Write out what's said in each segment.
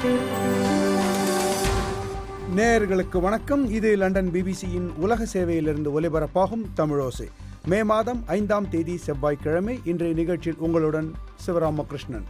நேயர்களுக்கு வணக்கம் இது லண்டன் பிபிசியின் உலக சேவையிலிருந்து ஒலிபரப்பாகும் தமிழோசை மே மாதம் ஐந்தாம் தேதி செவ்வாய்க்கிழமை இன்றைய நிகழ்ச்சியில் உங்களுடன் சிவராமகிருஷ்ணன்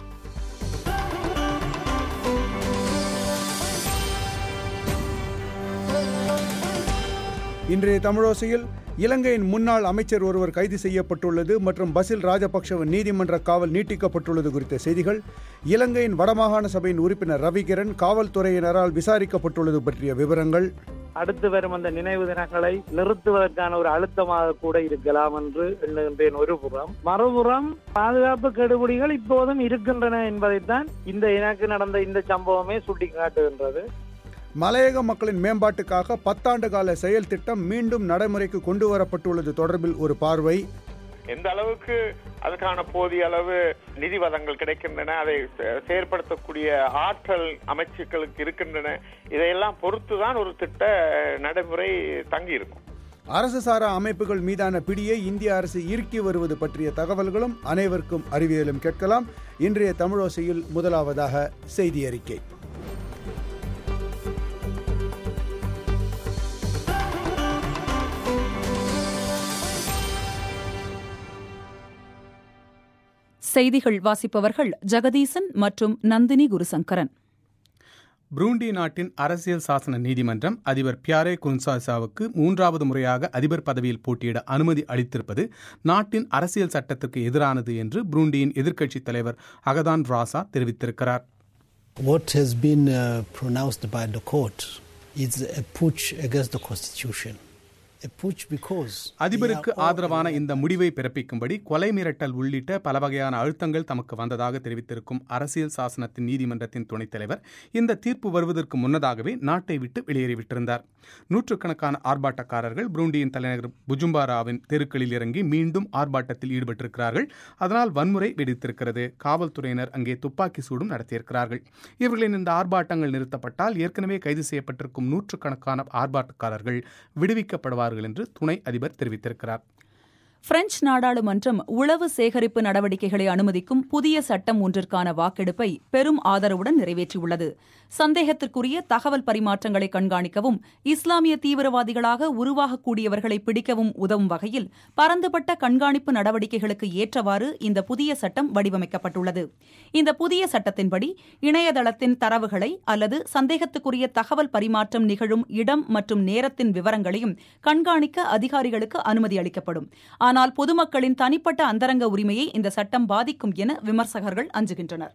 இன்றைய தமிழோசையில் இலங்கையின் முன்னாள் அமைச்சர் ஒருவர் கைது செய்யப்பட்டுள்ளது மற்றும் பசில் ராஜபக்சவின் நீதிமன்ற காவல் நீட்டிக்கப்பட்டுள்ளது குறித்த செய்திகள் இலங்கையின் வடமாகாண சபையின் உறுப்பினர் ரவிகிரண் காவல்துறையினரால் விசாரிக்கப்பட்டுள்ளது பற்றிய விவரங்கள் அடுத்து வரும் அந்த நினைவு தினங்களை நிறுத்துவதற்கான ஒரு அழுத்தமாக கூட இருக்கலாம் என்று எண்ணுகின்றேன் ஒரு புறம் மறுபுறம் பாதுகாப்பு கெடுபிடிகள் இப்போதும் இருக்கின்றன என்பதைத்தான் இந்த எனக்கு நடந்த இந்த சம்பவமே சுட்டிக்காட்டுகின்றது மலையக மக்களின் மேம்பாட்டுக்காக பத்தாண்டு கால செயல் திட்டம் மீண்டும் நடைமுறைக்கு கொண்டு வரப்பட்டுள்ளது தொடர்பில் ஒரு பார்வை எந்த அளவுக்கு அதுக்கான போதிய அளவு நிதி வதங்கள் கிடைக்கின்றன அதை செ- செயற்படுத்தக்கூடிய ஆற்றல் அமைச்சுக்களுக்கு இருக்கின்றன இதையெல்லாம் பொறுத்துதான் ஒரு திட்ட நடைமுறை தங்கி இருக்கும் அரசு சாரா அமைப்புகள் மீதான பிடியை இந்திய அரசு இறுக்கி வருவது பற்றிய தகவல்களும் அனைவருக்கும் அறிவியலும் கேட்கலாம் இன்றைய தமிழோசையில் முதலாவதாக செய்தி அறிக்கை செய்திகள் வாசிப்பவர்கள் ஜெகதீசன் மற்றும் நந்தினி குருசங்கரன் புரூண்டி நாட்டின் அரசியல் சாசன நீதிமன்றம் அதிபர் பியாரே குன்சாசாவுக்கு மூன்றாவது முறையாக அதிபர் பதவியில் போட்டியிட அனுமதி அளித்திருப்பது நாட்டின் அரசியல் சட்டத்துக்கு எதிரானது என்று புரூண்டியின் எதிர்க்கட்சித் தலைவர் அகதான் ராசா தெரிவித்திருக்கிறார் What has been uh, pronounced by the court is a putsch against the constitution. A putsch because they அதிபருக்கு are all ஆதரவான இந்த முடிவை பிறப்பிக்கும்படி கொலை மிரட்டல் உள்ளிட்ட பல வகையான அழுத்தங்கள் தமக்கு வந்ததாக தெரிவித்திருக்கும் அரசியல் சாசனத்தின் நீதிமன்றத்தின் துணைத் தலைவர் இந்த தீர்ப்பு வருவதற்கு முன்னதாகவே நாட்டை விட்டு வெளியேறிவிட்டிருந்தார் நூற்றுக்கணக்கான ஆர்ப்பாட்டக்காரர்கள் புரூண்டியின் தலைநகர் புஜும்பாராவின் தெருக்களில் இறங்கி மீண்டும் ஆர்ப்பாட்டத்தில் ஈடுபட்டிருக்கிறார்கள் அதனால் வன்முறை வெடித்திருக்கிறது காவல்துறையினர் அங்கே துப்பாக்கி சூடும் நடத்தியிருக்கிறார்கள் இவர்களின் இந்த ஆர்ப்பாட்டங்கள் நிறுத்தப்பட்டால் ஏற்கனவே கைது செய்யப்பட்டிருக்கும் நூற்றுக்கணக்கான ஆர்ப்பாட்டக்காரர்கள் விடுவிக்கப்படுவார்கள் என்று துணை அதிபர் தெரிவித்திருக்கிறார் பிரெஞ்சு நாடாளுமன்றம் உளவு சேகரிப்பு நடவடிக்கைகளை அனுமதிக்கும் புதிய சட்டம் ஒன்றிற்கான வாக்கெடுப்பை பெரும் ஆதரவுடன் நிறைவேற்றியுள்ளது சந்தேகத்திற்குரிய தகவல் பரிமாற்றங்களை கண்காணிக்கவும் இஸ்லாமிய தீவிரவாதிகளாக உருவாகக்கூடியவர்களை பிடிக்கவும் உதவும் வகையில் பரந்துபட்ட கண்காணிப்பு நடவடிக்கைகளுக்கு ஏற்றவாறு இந்த புதிய சட்டம் வடிவமைக்கப்பட்டுள்ளது இந்த புதிய சட்டத்தின்படி இணையதளத்தின் தரவுகளை அல்லது சந்தேகத்துக்குரிய தகவல் பரிமாற்றம் நிகழும் இடம் மற்றும் நேரத்தின் விவரங்களையும் கண்காணிக்க அதிகாரிகளுக்கு அனுமதி அளிக்கப்படும் ஆனால் பொதுமக்களின் தனிப்பட்ட அந்தரங்க உரிமையை இந்த சட்டம் பாதிக்கும் என விமர்சகர்கள் அஞ்சுகின்றனர்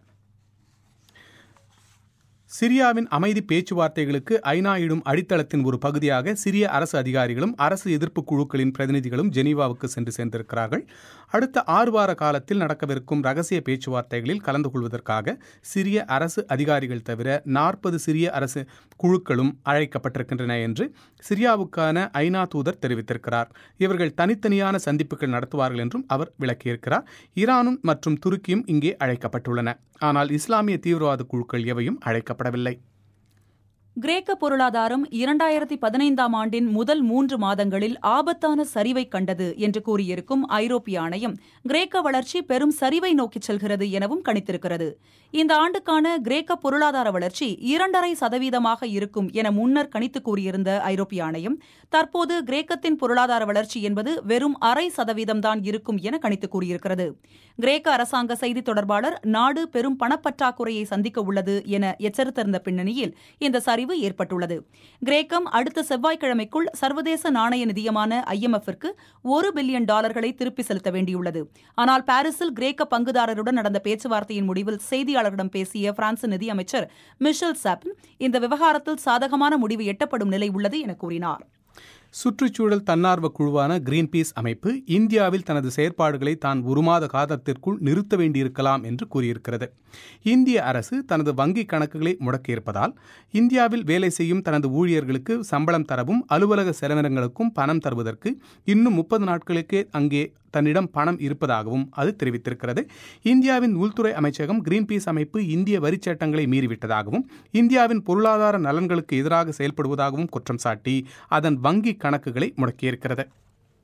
சிரியாவின் அமைதி பேச்சுவார்த்தைகளுக்கு ஐநா இடும் அடித்தளத்தின் ஒரு பகுதியாக சிரிய அரசு அதிகாரிகளும் அரசு எதிர்ப்பு குழுக்களின் பிரதிநிதிகளும் ஜெனீவாவுக்கு சென்று சேர்ந்திருக்கிறார்கள் அடுத்த ஆறு வார காலத்தில் நடக்கவிருக்கும் ரகசிய பேச்சுவார்த்தைகளில் கலந்து கொள்வதற்காக சிரிய அரசு அதிகாரிகள் தவிர நாற்பது சிரிய அரசு குழுக்களும் அழைக்கப்பட்டிருக்கின்றன என்று சிரியாவுக்கான ஐநா தூதர் தெரிவித்திருக்கிறார் இவர்கள் தனித்தனியான சந்திப்புகள் நடத்துவார்கள் என்றும் அவர் விளக்கியிருக்கிறார் ஈரானும் மற்றும் துருக்கியும் இங்கே அழைக்கப்பட்டுள்ளன ஆனால் இஸ்லாமிய தீவிரவாத குழுக்கள் எவையும் அழைக்கப்படவில்லை கிரேக்க பொருளாதாரம் இரண்டாயிரத்தி பதினைந்தாம் ஆண்டின் முதல் மூன்று மாதங்களில் ஆபத்தான சரிவை கண்டது என்று கூறியிருக்கும் ஐரோப்பிய ஆணையம் கிரேக்க வளர்ச்சி பெரும் சரிவை நோக்கிச் செல்கிறது எனவும் கணித்திருக்கிறது இந்த ஆண்டுக்கான கிரேக்க பொருளாதார வளர்ச்சி இரண்டரை சதவீதமாக இருக்கும் என முன்னர் கணித்து கூறியிருந்த ஐரோப்பிய ஆணையம் தற்போது கிரேக்கத்தின் பொருளாதார வளர்ச்சி என்பது வெறும் அரை சதவீதம்தான் இருக்கும் என கணித்து கூறியிருக்கிறது கிரேக்க அரசாங்க செய்தி தொடர்பாளர் நாடு பெரும் பணப்பற்றாக்குறையை சந்திக்க உள்ளது என எச்சரித்திருந்த பின்னணியில் இந்த சரிவு ஏற்பட்டுள்ளது கிரேக்கம் அடுத்த செவ்வாய்க்கிழமைக்குள் சர்வதேச நாணய நிதியமான ஐஎம்எஃப்ற்கு ஒரு பில்லியன் டாலர்களை திருப்பி செலுத்த வேண்டியுள்ளது ஆனால் பாரிஸில் கிரேக்க பங்குதாரருடன் நடந்த பேச்சுவார்த்தையின் முடிவில் செய்தியாளர்களிடம் பேசிய பிரான்ஸ் நிதியமைச்சர் மிஷல் சாப்பின் இந்த விவகாரத்தில் சாதகமான முடிவு எட்டப்படும் நிலை உள்ளது என கூறினார் சுற்றுச்சூழல் தன்னார்வ குழுவான கிரீன்பீஸ் அமைப்பு இந்தியாவில் தனது செயற்பாடுகளை தான் ஒரு மாத காலத்திற்குள் நிறுத்த வேண்டியிருக்கலாம் என்று கூறியிருக்கிறது இந்திய அரசு தனது வங்கிக் கணக்குகளை முடக்கியிருப்பதால் இந்தியாவில் வேலை செய்யும் தனது ஊழியர்களுக்கு சம்பளம் தரவும் அலுவலக செலவினங்களுக்கும் பணம் தருவதற்கு இன்னும் முப்பது நாட்களுக்கே அங்கே தன்னிடம் பணம் இருப்பதாகவும் அது தெரிவித்திருக்கிறது இந்தியாவின் உள்துறை அமைச்சகம் கிரீன்பீஸ் அமைப்பு இந்திய வரிச் சட்டங்களை மீறிவிட்டதாகவும் இந்தியாவின் பொருளாதார நலன்களுக்கு எதிராக செயல்படுவதாகவும் குற்றம் சாட்டி அதன் வங்கி கணக்குகளை முடக்கியிருக்கிறது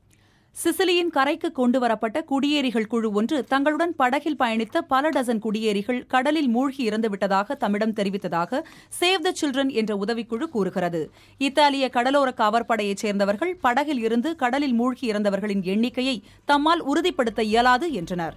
சிசிலியின் கரைக்கு கொண்டுவரப்பட்ட குடியேறிகள் குழு ஒன்று தங்களுடன் படகில் பயணித்த பல டசன் குடியேறிகள் கடலில் மூழ்கி இறந்துவிட்டதாக தம்மிடம் தெரிவித்ததாக சேவ் த சில்ட்ரன் என்ற உதவிக்குழு கூறுகிறது இத்தாலிய கடலோர காவற்படையைச் சேர்ந்தவர்கள் படகில் இருந்து கடலில் மூழ்கி இறந்தவர்களின் எண்ணிக்கையை தம்மால் உறுதிப்படுத்த இயலாது என்றனர்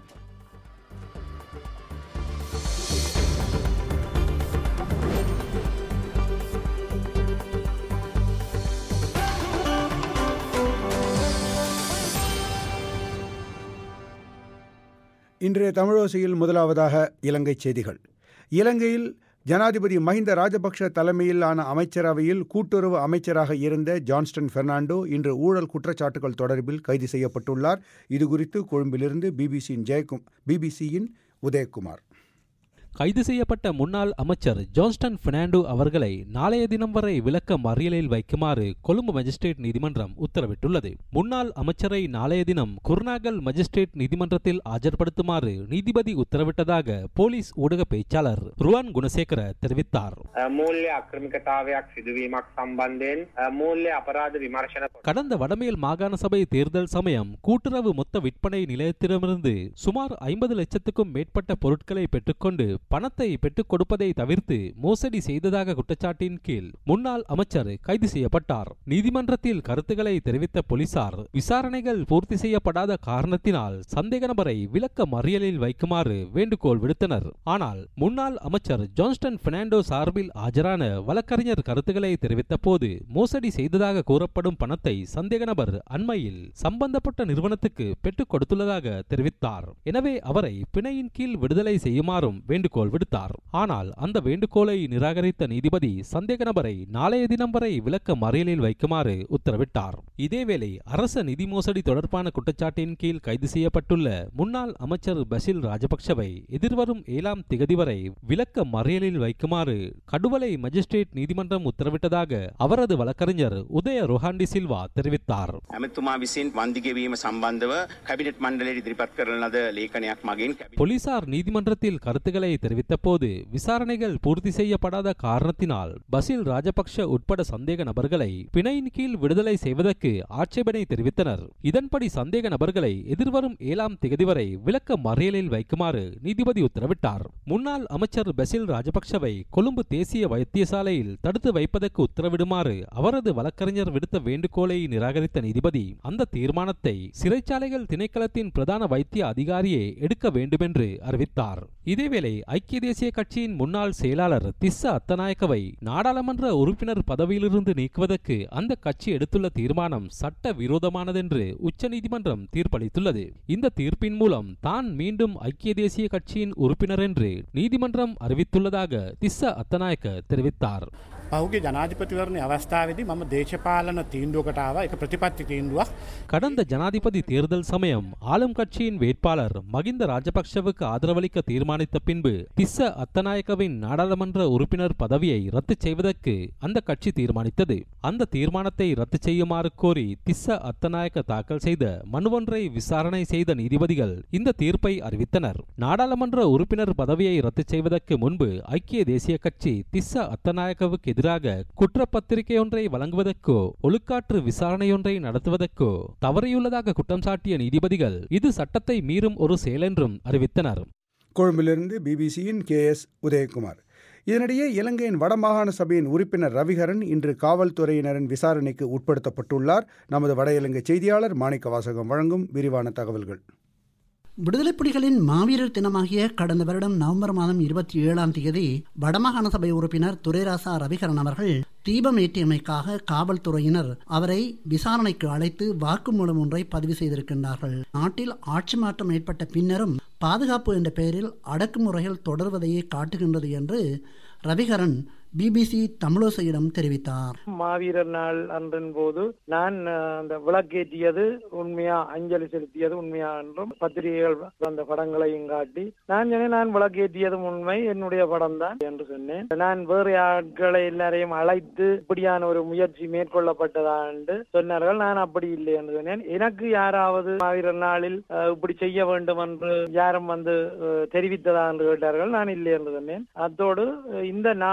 இன்றைய தமிழோசையில் முதலாவதாக இலங்கை செய்திகள் இலங்கையில் ஜனாதிபதி மஹிந்த ராஜபக்ஷ தலைமையிலான அமைச்சரவையில் கூட்டுறவு அமைச்சராக இருந்த ஜான்ஸ்டன் பெர்னாண்டோ இன்று ஊழல் குற்றச்சாட்டுகள் தொடர்பில் கைது செய்யப்பட்டுள்ளார் இதுகுறித்து கொழும்பிலிருந்து பிபிசியின் ஜெயக்கும் பிபிசியின் உதயகுமார் கைது செய்யப்பட்ட முன்னாள் அமைச்சர் ஜான்ஸ்டன் பெர்னாண்டோ அவர்களை நாளைய தினம் வரை விளக்க மறியலில் வைக்குமாறு கொழும்பு மஜிஸ்ட்ரேட் நீதிமன்றம் உத்தரவிட்டுள்ளது முன்னாள் அமைச்சரை நாளைய தினம் குர்நாகல் மஜிஸ்ட்ரேட் நீதிமன்றத்தில் ஆஜர்படுத்துமாறு நீதிபதி உத்தரவிட்டதாக போலீஸ் ஊடக பேச்சாளர் ருவான் குணசேகர தெரிவித்தார் මූල්‍ය අක්‍රමිකතාවයක් සිදුවීමක් සම්බන්ධයෙන් මූල්‍ය අපරාධ විමර්ශන கடந்த வடமேல் மாகாண சபை தேர்தல் சமயம் கூட்டுறவு மொத்த விற்பனை நிலையத்திடமிருந்து சுமார் ஐம்பது லட்சத்துக்கும் மேற்பட்ட பொருட்களை பெற்றுக்கொண்டு பணத்தை பெற்றுக் கொடுப்பதை தவிர்த்து மோசடி செய்ததாக குற்றச்சாட்டின் கீழ் முன்னாள் அமைச்சர் கைது செய்யப்பட்டார் நீதிமன்றத்தில் கருத்துக்களை தெரிவித்த போலீசார் விசாரணைகள் பூர்த்தி செய்யப்படாத காரணத்தினால் சந்தேக நபரை விளக்க மறியலில் வைக்குமாறு வேண்டுகோள் விடுத்தனர் ஆனால் முன்னாள் அமைச்சர் ஜான்ஸ்டன் பெர்னாண்டோ சார்பில் ஆஜரான வழக்கறிஞர் கருத்துக்களை தெரிவித்த போது மோசடி செய்ததாக கூறப்படும் பணத்தை சந்தேக நபர் அண்மையில் சம்பந்தப்பட்ட நிறுவனத்துக்கு பெற்றுக் கொடுத்துள்ளதாக தெரிவித்தார் எனவே அவரை பிணையின் கீழ் விடுதலை செய்யுமாறும் வேண்டுகோள் விடுத்தார் ஆனால் அந்த வேண்டுகோளை நிராகரித்த நீதிபதி சந்தேக நபரை நாளைய தினம் வரை விளக்க மறியலில் வைக்குமாறு உத்தரவிட்டார் இதேவேளை அரச நிதி மோசடி தொடர்பான குற்றச்சாட்டின் கீழ் கைது செய்யப்பட்டுள்ள முன்னாள் அமைச்சர் பசில் ராஜபக்சவை எதிர்வரும் ஏழாம் திகதி வரை விளக்க மறியலில் வைக்குமாறு கடுவலை மஜிஸ்ட்ரேட் நீதிமன்றம் உத்தரவிட்டதாக அவரது வழக்கறிஞர் உதய ரொஹாண்டி சில்வா தெரிவித்தார் ඇමතුමා විසින් වන්දිගෙවීම සම්බන්ධව කැබිනට් මණ්ඩලයට ඉදිරිපත් කරන ලද ලේඛනයක් මගින් කැබිනට් போலீசார் நீதிமன்றத்தில் கருத்துக்களை தெரிவித்த போது விசாரணைகள் பூர்த்தி செய்யப்படாத காரணத்தினால் பசில் ராஜபக்ஷ உட்பட சந்தேக நபர்களை பிணையின் கீழ் விடுதலை செய்வதற்கு ஆட்சேபனை தெரிவித்தனர் இதன்படி சந்தேக நபர்களை எதிர்வரும் ஏழாம் திகதி வரை விளக்க மறியலில் வைக்குமாறு நீதிபதி உத்தரவிட்டார் முன்னாள் அமைச்சர் பசில் ராஜபக்ஷவை கொழும்பு தேசிய வைத்தியசாலையில் தடுத்து வைப்பதற்கு உத்தரவிடுமாறு அவரது வழக்கறிஞர் விடுத்த வேண்டுகோளை நிராகரித்த நீதிபதி அந்த தீர்மானத்தை சிறைச்சாலைகள் திணைக்களத்தின் பிரதான வைத்திய அதிகாரியே எடுக்க வேண்டுமென்று அறிவித்தார் இதேவேளை ஐக்கிய தேசிய கட்சியின் முன்னாள் செயலாளர் திஸ்ஸ அத்தநாயக்கவை நாடாளுமன்ற உறுப்பினர் பதவியிலிருந்து நீக்குவதற்கு அந்த கட்சி எடுத்துள்ள தீர்மானம் சட்ட விரோதமானதென்று உச்சநீதிமன்றம் தீர்ப்பளித்துள்ளது இந்த தீர்ப்பின் மூலம் தான் மீண்டும் ஐக்கிய தேசிய கட்சியின் உறுப்பினர் என்று நீதிமன்றம் அறிவித்துள்ளதாக திஸ்ஸ அத்தநாயக்க தெரிவித்தார் පහුගේ ජනාධිපතිවරණ අවස්ථාවේදී මම දේශපාලන තීන්දුවකටාව එක ප්‍රතිපත්ති තීන්දුවක් கடந்த ஜனாதிபதி தேர்தல் சமயம் ஆளும் கட்சியின் வேட்பாளர் மகிந்த ராஜபக்ஷவுக்கு ஆதரவளிக்க தீர்மானித்த பின்பு திஸ்ஸ அத்தநாயக்கவின் நாடாளுமன்ற உறுப்பினர் பதவியை ரத்து செய்வதற்கு அந்த கட்சி தீர்மானித்தது அந்த தீர்மானத்தை ரத்து செய்யுமாறு கோரி திஸ்ஸ அத்தநாயக்க தாக்கல் செய்த மனுவொன்றை விசாரணை செய்த நீதிபதிகள் இந்த தீர்ப்பை அறிவித்தனர் நாடாளுமன்ற உறுப்பினர் பதவியை ரத்து செய்வதற்கு முன்பு ஐக்கிய தேசிய கட்சி திஸ்ஸ அத்தநாயக்கவுக்கு எதிராக குற்றப்பத்திரிகையொன்றை வழங்குவதற்கோ ஒழுக்காற்று விசாரணையொன்றை நடத்துவதற்கோ தவறியுள்ளதாக குற்றம் சாட்டிய நீதிபதிகள் இது சட்டத்தை மீறும் ஒரு செயலென்றும் அறிவித்தனர் கொழும்பிலிருந்து பிபிசியின் கே எஸ் உதயகுமார் இதனிடையே இலங்கையின் வடமாகாண சபையின் உறுப்பினர் ரவிகரன் இன்று காவல்துறையினரின் விசாரணைக்கு உட்படுத்தப்பட்டுள்ளார் நமது வட இலங்கை செய்தியாளர் மாணிக்க வாசகம் வழங்கும் விரிவான தகவல்கள் விடுதலைப் புலிகளின் மாவீரர் தினமாகிய கடந்த வருடம் நவம்பர் மாதம் இருபத்தி ஏழாம் தேதி வடமாகாண சபை உறுப்பினர் துரைராசா ரவிகரன் அவர்கள் தீபம் ஏற்றியமைக்காக காவல்துறையினர் அவரை விசாரணைக்கு அழைத்து வாக்குமூலம் ஒன்றை பதிவு செய்திருக்கின்றார்கள் நாட்டில் ஆட்சி மாற்றம் ஏற்பட்ட பின்னரும் பாதுகாப்பு என்ற பெயரில் அடக்குமுறைகள் தொடர்வதையே காட்டுகின்றது என்று ரவிகரன் பிபிசி தமிழோசையிடம் தெரிவித்தார் மாவீரர் நாள் அன்றின் போது நான் அஹ், அந்த விளக்கேற்றியது உண்மையா அஞ்சலி செலுத்தியது உண்மையா என்றும் பத்திரிகைகள் அந்த படங்களையும் காட்டி நான் சொன்னேன் நான் விளக்கேற்றியதும் உண்மை என்னுடைய படம் தான் என்று சொன்னேன் நான் வேறு ஆட்களை எல்லாரையும் அழைத்து இப்படியான ஒரு முயற்சி மேற்கொள்ளப்பட்டதா என்று சொன்னார்கள் நான் அப்படி இல்லை என்று சொன்னேன் எனக்கு யாராவது மாவீரர் நாளில் அஹ், இப்படி செய்ய வேண்டும் என்று யாரும் வந்து அஹ், தெரிவித்ததா என்று கேட்டார்கள் நான் இல்லை என்று சொன்னேன் அத்தோடு அஹ், இந்த நாளில்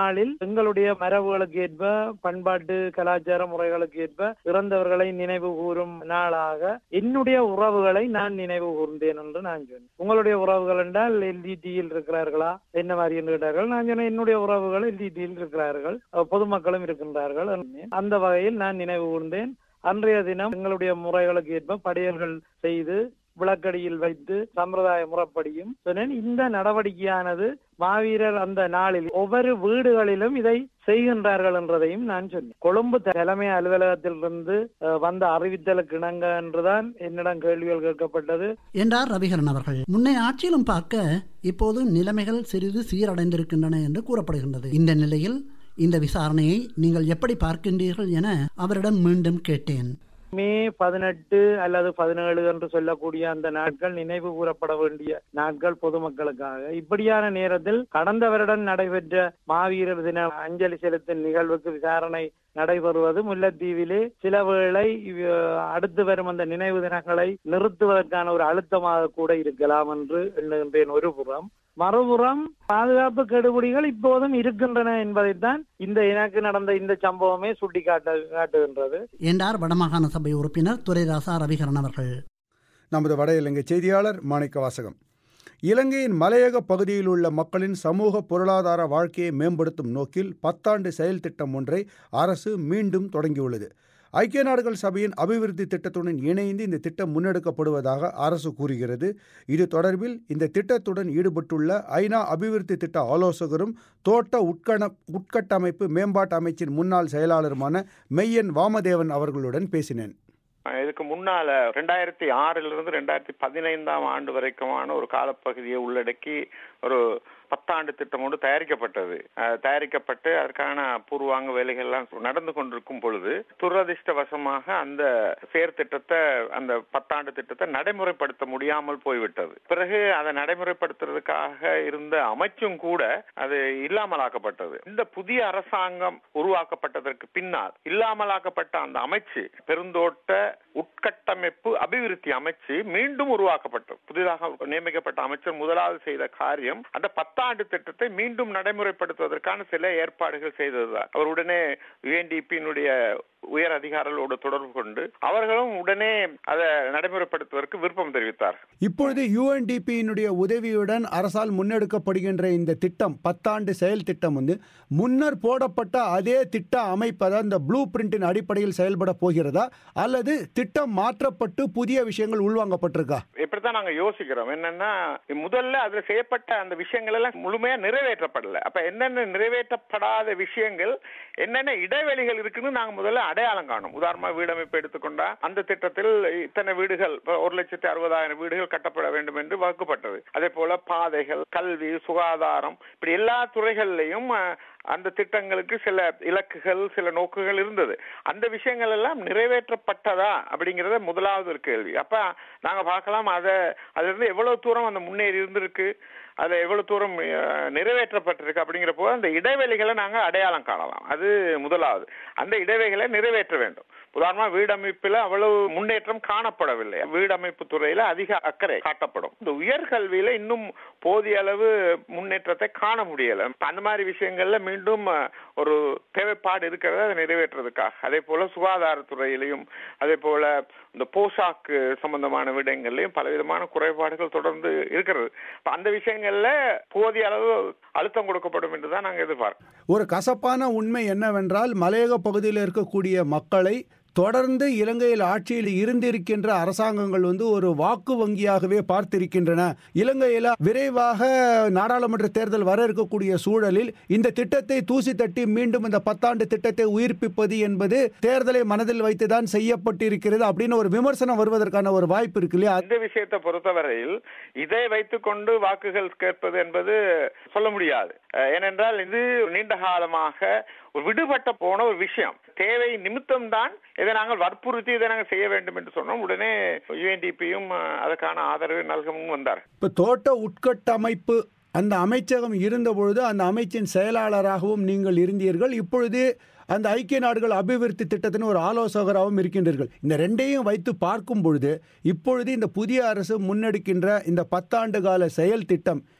எங்களுடைய மரபுகளுக்கு ஏற்ப பண்பாட்டு கலாச்சார முறைகளுக்கு ஏற்ப இறந்தவர்களை நினைவு கூறும் நாளாக என்னுடைய உறவுகளை நான் நினைவு கூர்ந்தேன் என்று நான் சொன்னேன் உங்களுடைய உறவுகள் என்றால் எல்டிடியில் இருக்கிறார்களா என்ன மாதிரி என்று கேட்டார்கள் நான் சொன்னேன் என்னுடைய உறவுகள் எல்டிடியில் இருக்கிறார்கள் அஹ் பொதுமக்களும் இருக்கின்றார்கள் என்றேன். அந்த வகையில் நான் நினைவு கூர்ந்தேன் அன்றைய தினம் எங்களுடைய முறைகளுக்கு ஏற்ப படையல்கள் செய்து விளக்கடியில் வைத்து சம்பிரதாய முறைப்படியும் சொன்னேன் இந்த நடவடிக்கையானது மாவீரர் அந்த நாளில் ஒவ்வொரு வீடுகளிலும் இதை செய்கின்றார்கள் என்றதையும் நான் சொன்னேன் கொழும்பு தலைமை அலுவலகத்திலிருந்து அஹ், வந்த அறிவித்தலுக்கு இணங்க என்றுதான் என்னிடம் கேள்விகள் கேட்கப்பட்டது என்றார் ரவிகரன் அவர்கள் முன்னைய ஆட்சியிலும் பார்க்க இப்போது நிலைமைகள் சிறிது சீரடைந்திருக்கின்றன என்று கூறப்படுகின்றது இந்த நிலையில் இந்த விசாரணையை நீங்கள் எப்படி பார்க்கின்றீர்கள் என அவரிடம் மீண்டும் கேட்டேன் மே பதினெட்டு அல்லது பதினேழு என்று சொல்லக்கூடிய அந்த நாட்கள் நினைவு கூறப்பட வேண்டிய நாட்கள் பொதுமக்களுக்காக இப்படியான நேரத்தில் கடந்த வருடம் நடைபெற்ற மாவீரர் தின அஞ்சலி செலுத்தும் நிகழ்வுக்கு விசாரணை நடைபெறுவது முல்லைத்தீவிலே சில வேளை இவ்- அடுத்து வரும் அந்த நினைவு தினங்களை நிறுத்துவதற்கான ஒரு அழுத்தமாக கூட இருக்கலாம் என்று எண்ணுகின்றேன் ஒரு புறம் மறுபுறம் பாதுகாப்பு கெடுபிடிகள் இப்போதும் இருக்கின்றன என்பதைத்தான் இந்த எனக்கு நடந்த இந்த சம்பவமே சுட்டிக்காட்ட காட்டுகின்றது என்றார் வடமாகாண சபை உறுப்பினர் துரைராசா ரவிகரன் அவர்கள் நமது வட இலங்கை செய்தியாளர் மாணிக்க வாசகம் இலங்கையின் மலையக பகுதியில் உள்ள மக்களின் சமூக பொருளாதார வாழ்க்கையை மேம்படுத்தும் நோக்கில் பத்தாண்டு செயல் திட்டம் ஒன்றை அரசு மீண்டும் தொடங்கியுள்ளது ஐக்கிய நாடுகள் சபையின் அபிவிருத்தி திட்டத்துடன் இணைந்து இந்த திட்டம் முன்னெடுக்கப்படுவதாக அரசு கூறுகிறது இது தொடர்பில் இந்த திட்டத்துடன் ஈடுபட்டுள்ள ஐநா அபிவிருத்தி திட்ட ஆலோசகரும் தோட்ட உட்கண உட்கட்டமைப்பு மேம்பாட்டு அமைச்சின் முன்னாள் செயலாளருமான மெய்யன் வாமதேவன் அவர்களுடன் பேசினேன் இதுக்கு முன்னால ரெண்டாயிரத்தி ஆறுல இருந்து ரெண்டாயிரத்தி பதினைந்தாம் ஆண்டு வரைக்குமான ஒரு காலப்பகுதியை உள்ளடக்கி ஒரு பத்தாண்டு திட்டம் ஒன்று தயாரிக்கப்பட்டது அஹ், தயாரிக்கப்பட்டு அதற்கான பூர்வாங்க வேலைகள் எல்லாம் நடந்து கொண்டிருக்கும் பொழுது துரதிர்ஷ்டவசமாக அந்த செயற் திட்டத்தை அந்த பத்தாண்டு திட்டத்தை நடைமுறைப்படுத்த முடியாமல் போய்விட்டது பிறகு அதை நடைமுறைப்படுத்துறதுக்காக இருந்த அமைச்சும் கூட அது இல்லாமலாக்கப்பட்டது இந்த புதிய அரசாங்கம் உருவாக்கப்பட்டதற்கு பின்னால் இல்லாமலாக்கப்பட்ட அந்த அமைச்சு பெருந்தோட்ட உட்கட்டமைப்பு அபிவிருத்தி அமைச்சு மீண்டும் உருவாக்கப்பட்டது புதிதாக நியமிக்கப்பட்ட அமைச்சர் முதலாவது செய்த காரியம் அந்த பத்தாண்டு திட்டத்தை மீண்டும் நடைமுறைப்படுத்துவதற்கான சில ஏற்பாடுகள் செய்ததுதான் அவர் உடனே யுஎன்டிபியினுடைய உயர் அதிகாரிகளோடு தொடர்பு கொண்டு அவர்களும் உடனே அதை நடைமுறைப்படுத்துவதற்கு விருப்பம் தெரிவித்தார் இப்பொழுது யுஎன்டிபியினுடைய உதவியுடன் அரசால் முன்னெடுக்கப்படுகின்ற இந்த திட்டம் பத்தாண்டு செயல் திட்டம் வந்து முன்னர் போடப்பட்ட அதே திட்ட அமைப்பு அதாவது இந்த ப்ளூ பிரிண்டின் அடிப்படையில் செயல்பட போகிறதா அல்லது திட்டம் மாற்றப்பட்டு புதிய விஷயங்கள் உள்வாங்கப்பட்டிருக்கா இப்படித்தான் நாங்க யோசிக்கிறோம் என்னன்னா முதல்ல அதுல செய்யப்பட்ட அந்த விஷயங்கள் எல்லாம் முழுமையா நிறைவேற்றப்படல அப்ப என்னென்ன நிறைவேற்றப்படாத விஷயங்கள் என்னென்ன இடைவெளிகள் இருக்குன்னு நாங்க முதல்ல அடையாளம் காணும் உதாரணமா வீடமைப்பு எடுத்துக்கொண்டா அந்த திட்டத்தில் இத்தனை வீடுகள் இப்ப ஒரு லட்சத்தி அறுபதாயிரம் வீடுகள் கட்டப்பட வேண்டும் என்று வகுக்கப்பட்டது அதே போல பாதைகள் கல்வி சுகாதாரம் இப்படி எல்லா துறைகள்லையும் அஹ், அந்த திட்டங்களுக்கு சில இலக்குகள் சில நோக்குகள் இருந்தது அந்த விஷயங்கள் எல்லாம் நிறைவேற்றப்பட்டதா அப்படிங்கறத முதலாவது ஒரு கேள்வி அப்ப நாங்க பார்க்கலாம் அதை அதுல இருந்து எவ்வளவு தூரம் அந்த முன்னேறி இருந்திருக்கு அது எவ்வளவு தூரம் அஹ், நிறைவேற்றப்பட்டிருக்கு அப்படிங்கிற போது அந்த இடைவெளிகளை நாங்க அடையாளம் காணலாம் அது முதலாவது அந்த இடைவெளிகளை நிறைவேற்ற வேண்டும் உதாரணமா வீடமைப்புல அவ்வளவு முன்னேற்றம் காணப்படவில்லை வீடமைப்பு துறையில அதிக அக்கறை காட்டப்படும் இந்த உயர்கல்வியில இன்னும் போதிய அளவு முன்னேற்றத்தை காண முடியல அந்த மாதிரி விஷயங்கள்ல மீண்டும் அஹ், ஒரு தேவைப்பாடு இருக்கிறத அதை நிறைவேற்றுறதுக்காக அதே போல சுகாதாரத்துறையிலையும் அதே போல இந்த போஷாக்கு சம்பந்தமான விடயங்கள்லயும் பலவிதமான குறைபாடுகள் தொடர்ந்து இருக்கிறது அப்ப அந்த விஷயங்கள்ல போதிய அளவு அழுத்தம் கொடுக்கப்படும் என்றுதான் நாங்க எதிர்பார்க்கிறோம் ஒரு கசப்பான உண்மை என்னவென்றால் மலையக பகுதியில் இருக்கக்கூடிய மக்களை தொடர்ந்து இலங்கையில் ஆட்சியில் இருந்திருக்கின்ற அரசாங்கங்கள் வந்து ஒரு வாக்கு வங்கியாகவே பார்த்திருக்கின்றன இலங்கையில் விரைவாக நாடாளுமன்ற தேர்தல் வர இருக்கக்கூடிய சூழலில் இந்த திட்டத்தை தூசி தட்டி மீண்டும் இந்த பத்தாண்டு திட்டத்தை உயிர்ப்பிப்பது என்பது தேர்தலை மனதில் வைத்துதான் செய்யப்பட்டிருக்கிறது அப்படின்னு ஒரு விமர்சனம் வருவதற்கான ஒரு வாய்ப்பு இருக்கு இல்லையா அந்த விஷயத்தை பொறுத்தவரையில் இதை வைத்துக்கொண்டு வாக்குகள் கேட்பது என்பது சொல்ல முடியாது அஹ் ஏனென்றால் இது நீண்ட காலமாக ஒரு விடுபட்ட போன ஒரு விஷயம் தேவை நிமித்தம் தான் இதை நாங்கள் வற்புறுத்தி இதை நாங்கள் செய்ய வேண்டும் என்று சொன்னோம் உடனே யுஎன்டிபியும் அதற்கான ஆதரவை நல்கவும் வந்தார் இப்போ தோட்ட உட்கட்டமைப்பு அந்த அமைச்சகம் இருந்த பொழுது அந்த அமைச்சின் செயலாளராகவும் நீங்கள் இருந்தீர்கள் இப்பொழுது அந்த ஐக்கிய நாடுகள் அபிவிருத்தி திட்டத்தின் ஒரு ஆலோசகராகவும் இருக்கின்றீர்கள் இந்த ரெண்டையும் வைத்து பார்க்கும் பொழுது இப்பொழுது இந்த புதிய அரசு முன்னெடுக்கின்ற இந்த பத்தாண்டு கால செயல் திட்டம்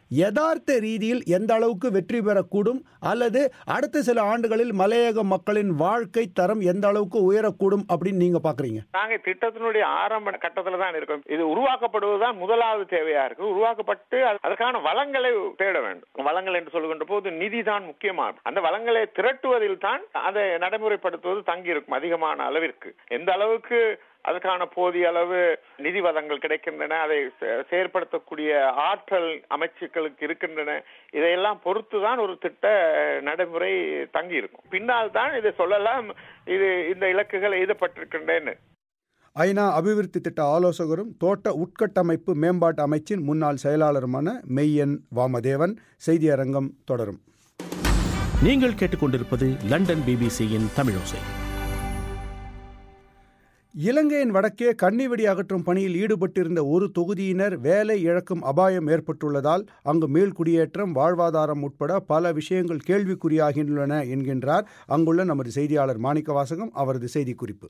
யதார்த்த ரீதியில் எந்த அளவுக்கு வெற்றி பெறக்கூடும் அல்லது அடுத்த சில ஆண்டுகளில் மலையக மக்களின் வாழ்க்கை தரம் எந்த அளவுக்கு உயரக்கூடும் அப்படின்னு நீங்க பாக்குறீங்க நாங்க திட்டத்தினுடைய ஆரம்ப கட்டத்துல தான் இருக்கோம் இது உருவாக்கப்படுவதுதான் முதலாவது தேவையா இருக்கு உருவாக்கப்பட்டு அது- அதற்கான வளங்களை தேட வேண்டும் வளங்கள் என்று சொல்லுகின்ற போது நிதி தான் முக்கியமானது அந்த வளங்களை திரட்டுவதில் தான் அதை நடைமுறைப்படுத்துவது தங்கி இருக்கும் அதிகமான அளவிற்கு எந்த அளவுக்கு அதற்கான போதிய அளவு நிதி வளங்கள் கிடைக்கின்றன அதை செ- செயற்படுத்தக்கூடிய ஆற்றல் அமைச்சுக்களுக்கு இருக்கின்றன இதையெல்லாம் பொறுத்துதான் ஒரு திட்ட நடைமுறை தங்கி இருக்கும் பின்னால் தான் இதை சொல்லலாம் இது இந்த இலக்குகள் எழுதப்பட்டிருக்கின்றன ஐநா அபிவிருத்தி திட்ட ஆலோசகரும் தோட்ட உட்கட்டமைப்பு மேம்பாட்டு அமைச்சின் முன்னாள் செயலாளருமான மெய்யன் வாமதேவன் செய்தியரங்கம் தொடரும் நீங்கள் கேட்டுக்கொண்டிருப்பது லண்டன் பிபிசியின் தமிழோசை இலங்கையின் வடக்கே கன்னிவெடி அகற்றும் பணியில் ஈடுபட்டிருந்த ஒரு தொகுதியினர் வேலை இழக்கும் அபாயம் ஏற்பட்டுள்ளதால் அங்கு மீள்குடியேற்றம் வாழ்வாதாரம் உட்பட பல விஷயங்கள் கேள்விக்குறியாகின்றன என்கின்றார் அங்குள்ள நமது செய்தியாளர் மாணிக்கவாசகம் அவரது செய்திக்குறிப்பு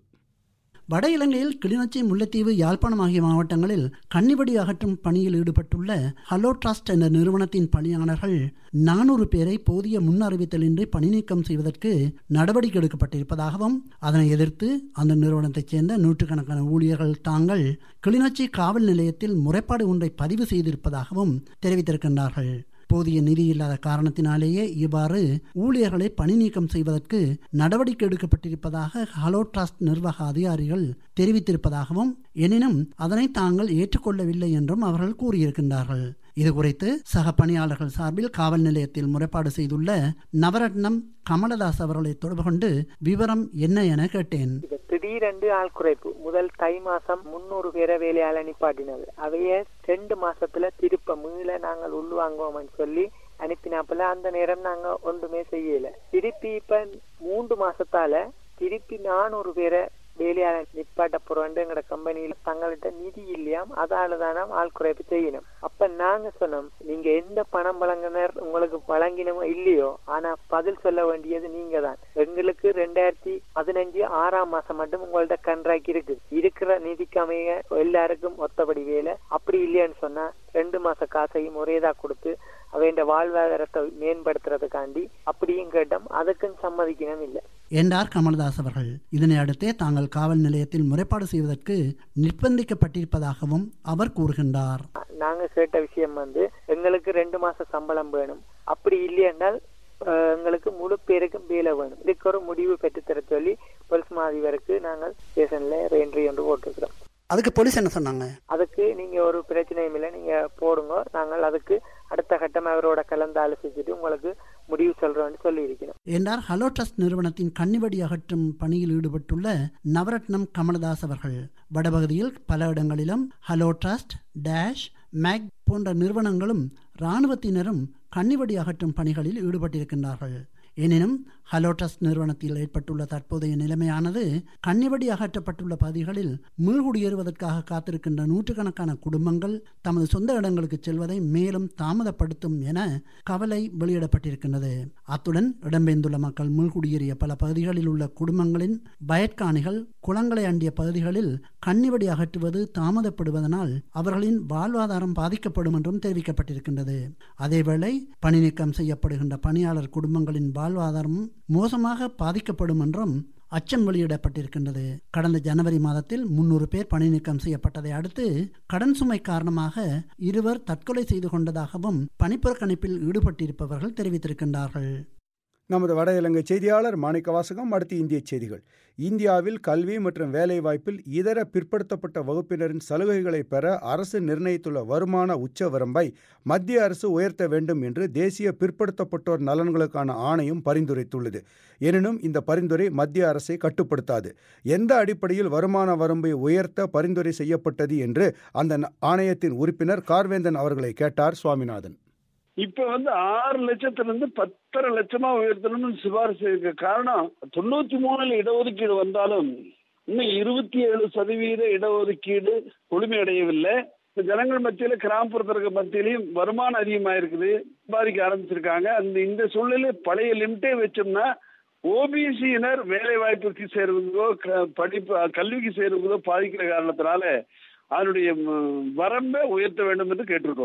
வட இலங்கையில் கிளிநொச்சி முல்லைத்தீவு யாழ்ப்பாணம் ஆகிய மாவட்டங்களில் கன்னிவடி அகற்றும் பணியில் ஈடுபட்டுள்ள ஹலோ ட்ரஸ்ட் என்ற நிறுவனத்தின் பணியாளர்கள் நானூறு பேரை போதிய முன் அறிவித்தலின்றி பணி நீக்கம் செய்வதற்கு நடவடிக்கை எடுக்கப்பட்டிருப்பதாகவும் அதனை எதிர்த்து அந்த நிறுவனத்தைச் சேர்ந்த நூற்றுக்கணக்கான ஊழியர்கள் தாங்கள் கிளிநொச்சி காவல் நிலையத்தில் முறைப்பாடு ஒன்றை பதிவு செய்திருப்பதாகவும் தெரிவித்திருக்கின்றார்கள் போதிய நிதி இல்லாத காரணத்தினாலேயே இவ்வாறு ஊழியர்களை பணி நீக்கம் செய்வதற்கு நடவடிக்கை எடுக்கப்பட்டிருப்பதாக ஹலோ ட்ரஸ்ட் நிர்வாக அதிகாரிகள் தெரிவித்திருப்பதாகவும் எனினும் அதனை தாங்கள் ஏற்றுக்கொள்ளவில்லை என்றும் அவர்கள் கூறியிருக்கின்றார்கள் இது குறித்து சக பணியாளர்கள் சார்பில் காவல் நிலையத்தில் முறைப்பாடு செய்துள்ள நவரத்னம் கமலதாஸ் அவர்களை தொடர்பு கொண்டு விவரம் என்ன என கேட்டேன் திடீரென்று ஆள் குறைப்பு முதல் தை மாசம் முன்னூறு பேரை வேலையால நிப்பாட்டினது அவைய ரெண்டு மாசத்துல திருப்ப மீள நாங்கள் உள்வாங்குவோம்னு சொல்லி அனுப்பினாப்புல அந்த நேரம் நாங்க ஒன்றுமே செய்யல திருப்பி இப்ப மூன்று மாசத்தால திருப்பி நானூறு பேரை வேலையால நிப்பாட்ட போறோம் எங்கட கம்பெனியில தங்கள்கிட்ட நிதி இல்லையாம் அதால தானே ஆள் குறைப்பு செய்யணும் அப்ப நாங்க சொன்னோம் நீங்க எந்த பணம் வழங்கினர் உங்களுக்கு வழங்கினமோ இல்லையோ ஆனா பதில் சொல்ல வேண்டியது நீங்க தான் எங்களுக்கு ரெண்டாயிரத்தி பதினஞ்சு ஆறாம் மாசம் மட்டும் உங்கள்ட்ட கண்ட்ராக்ட் இருக்கு இருக்கிற நிதிக்கு அமைய எல்லாருக்கும் ஒத்தபடி வேலை அப்படி இல்லையான்னு சொன்னா ரெண்டு மாச காசையும் ஒரேதா கொடுத்து அவைண்ட வாழ்வாதாரத்தை மேம்படுத்துறதுக்காண்டி அப்படியும் கேட்டோம் அதுக்கும் சம்மதிக்கணும் இல்லை என்றார் கமல்தாஸ் அவர்கள் இதனை அடுத்தே தாங்கள் காவல் நிலையத்தில் முறைப்பாடு செய்வதற்கு நிர்பந்திக்கப்பட்டிருப்பதாகவும் அவர் கூறுகின்றார் நாங்க கேட்ட விஷயம் வந்து எங்களுக்கு ரெண்டு மாச சம்பளம் வேணும் அப்படி இல்லையென்றால் அஹ், எங்களுக்கு முழு பேருக்கும் வேலை வேணும் இதுக்கு ஒரு முடிவு பெற்றுத்தர சொல்லி போலீஸ் மாதிவருக்கு நாங்கள் ஸ்டேஷன்ல ரெயின்ட்ரி ஒன்று போட்டிருக்கிறோம் அதுக்கு போலீஸ் என்ன சொன்னாங்க அதுக்கு நீங்க ஒரு பிரச்சனையும் இல்லை நீங்க போடுங்க நாங்கள் அதுக்கு அடுத்த கட்டம் அவரோட கலந்து ஆலோசிச்சுட்டு உங்களுக்கு முடிவு சொல்றோம்னு சொல்லி இருக்கிறோம் என்றார் ஹலோ ட்ரஸ்ட் நிறுவனத்தின் கன்னிவடி அகற்றும் பணியில் ஈடுபட்டுள்ள நவரத்னம் கமலதாஸ் அவர்கள் வடபகுதியில் பல இடங்களிலும் ஹலோ ட்ரஸ்ட் டேஷ் மேக் போன்ற நிறுவனங்களும் இராணுவத்தினரும் கன்னிவடி அகற்றும் பணிகளில் ஈடுபட்டிருக்கின்றார்கள் எனினும் ஹலோ ட்ரஸ்ட் நிறுவனத்தில் ஏற்பட்டுள்ள தற்போதைய நிலைமையானது கன்னிவடி அகற்றப்பட்டுள்ள பகுதிகளில் மீள்குடியேறுவதற்காக காத்திருக்கின்ற நூற்றுக்கணக்கான குடும்பங்கள் தமது சொந்த இடங்களுக்கு செல்வதை மேலும் தாமதப்படுத்தும் என கவலை வெளியிடப்பட்டிருக்கின்றது அத்துடன் இடம்பெயர்ந்துள்ள மக்கள் மீள்குடியேறிய பல பகுதிகளில் உள்ள குடும்பங்களின் பயற்காணிகள் குளங்களை அண்டிய பகுதிகளில் கன்னிவடி அகற்றுவது தாமதப்படுவதனால் அவர்களின் வாழ்வாதாரம் பாதிக்கப்படும் என்றும் தெரிவிக்கப்பட்டிருக்கின்றது அதேவேளை பணி நீக்கம் செய்யப்படுகின்ற பணியாளர் குடும்பங்களின் வாழ்வாதாரம் மோசமாக பாதிக்கப்படும் என்றும் அச்சம் வெளியிடப்பட்டிருக்கின்றது கடந்த ஜனவரி மாதத்தில் முன்னூறு பேர் பணி நீக்கம் செய்யப்பட்டதை அடுத்து கடன் சுமை காரணமாக இருவர் தற்கொலை செய்து கொண்டதாகவும் பணிப்புறக்கணிப்பில் ஈடுபட்டிருப்பவர்கள் தெரிவித்திருக்கின்றார்கள் நமது வட இலங்கை செய்தியாளர் மாணிக்க வாசகம் அடுத்து இந்திய செய்திகள் இந்தியாவில் கல்வி மற்றும் வேலைவாய்ப்பில் இதர பிற்படுத்தப்பட்ட வகுப்பினரின் சலுகைகளை பெற அரசு நிர்ணயித்துள்ள வருமான உச்ச வரம்பை மத்திய அரசு உயர்த்த வேண்டும் என்று தேசிய பிற்படுத்தப்பட்டோர் நலன்களுக்கான ஆணையம் பரிந்துரைத்துள்ளது எனினும் இந்த பரிந்துரை மத்திய அரசை கட்டுப்படுத்தாது எந்த அடிப்படையில் வருமான வரம்பை உயர்த்த பரிந்துரை செய்யப்பட்டது என்று அந்த ஆணையத்தின் உறுப்பினர் கார்வேந்தன் அவர்களை கேட்டார் சுவாமிநாதன் இப்ப வந்து ஆறு லட்சத்துல இருந்து பத்தரை லட்சமா உயர்த்தணும்னு சிபாரிசு இருக்க காரணம் தொண்ணூத்தி மூணுல இடஒதுக்கீடு வந்தாலும் இன்னும் இருபத்தி ஏழு சதவீத இடஒதுக்கீடு முழுமையடையவில்லை இப்ப ஜனங்கள் மத்தியில கிராமப்புறத்திற்கு மத்தியிலையும் வருமானம் அதிகமா இருக்குது பாதிக்க ஆரம்பிச்சிருக்காங்க அந்த இந்த சூழ்நிலை பழைய லிமிட்டே வச்சோம்னா ஓபிசியினர் வேலை வாய்ப்புக்கு சேருவதோ க- படிப்பு கல்விக்கு சேருவதோ பாதிக்கிற காரணத்தினால அதனுடைய ம், வரம்பை உயர்த்த வேண்டும் என்று கேட்டிருக்கோம்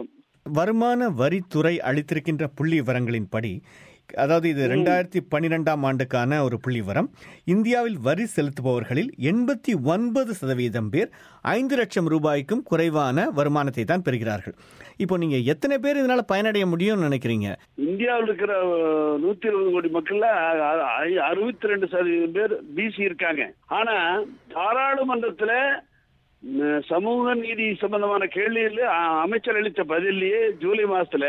வருமான வரித்துறை அளித்திருக்கின்ற புள்ளி விவரங்களின்படி அதாவது இது ரெண்டாயிரத்தி பன்னிரெண்டாம் ஆண்டுக்கான ஒரு புள்ளி விவரம் இந்தியாவில் வரி செலுத்துபவர்களில் எண்பத்தி ஒன்பது சதவீதம் பேர் ஐந்து லட்சம் ரூபாய்க்கும் குறைவான வருமானத்தை தான் பெறுகிறார்கள் இப்போ நீங்க எத்தனை பேர் இதனால பயனடைய முடியும்னு நினைக்கிறீங்க இந்தியாவில் இருக்கிற நூத்தி இருபது கோடி மக்கள்ல அறுபத்தி ரெண்டு சதவீதம் பேர் பிசி இருக்காங்க ஆனா பாராளுமன்றத்துல ம், சமூக நீதி சம்பந்தமான கேள்வியில் அமைச்சர் அளித்த பதிலேயே ஜூலை மாசத்துல